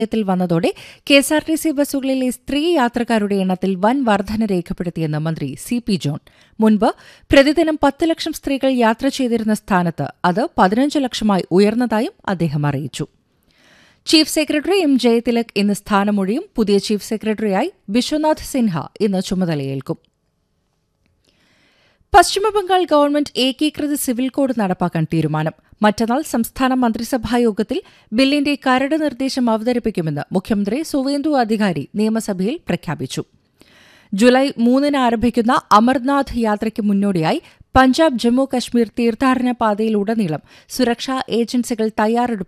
ത്തിൽ വന്നതോടെ കെഎസ്ആർടിസി ബസ്സുകളിലെ സ്ത്രീ യാത്രക്കാരുടെ എണ്ണത്തിൽ വൻ വർധന രേഖപ്പെടുത്തിയെന്ന് മന്ത്രി സി പി ജോൺ മുൻപ് പ്രതിദിനം പത്ത് ലക്ഷം സ്ത്രീകൾ യാത്ര ചെയ്തിരുന്ന സ്ഥാനത്ത് അത് പതിനഞ്ച് ലക്ഷമായി ഉയർന്നതായും അദ്ദേഹം അറിയിച്ചു ചീഫ് സെക്രട്ടറി എം ജയതിലക് ഇന്ന് സ്ഥാനമൊഴിയും പുതിയ ചീഫ് സെക്രട്ടറിയായി വിശ്വനാഥ് സിൻഹ ഇന്ന് ചുമതലയേൽക്കും പശ്ചിമബംഗാൾ ഗവൺമെന്റ് ഏകീകൃത സിവിൽ കോഡ് നടപ്പാക്കാൻ തീരുമാനം മറ്റന്നാൾ സംസ്ഥാന മന്ത്രിസഭാ യോഗത്തിൽ ബില്ലിന്റെ കരട് നിർദ്ദേശം അവതരിപ്പിക്കുമെന്ന് മുഖ്യമന്ത്രി സുവേന്ദു അധികാരി നിയമസഭയിൽ പ്രഖ്യാപിച്ചു ജൂലൈ മൂന്നിന് ആരംഭിക്കുന്ന അമർനാഥ് യാത്രയ്ക്ക് മുന്നോടിയായി പഞ്ചാബ് ജമ്മു കശ്മീർ തീർത്ഥാടന പാതയിലുടനീളം സുരക്ഷാ ഏജൻസികൾ തയ്യാറെടുപ്പ്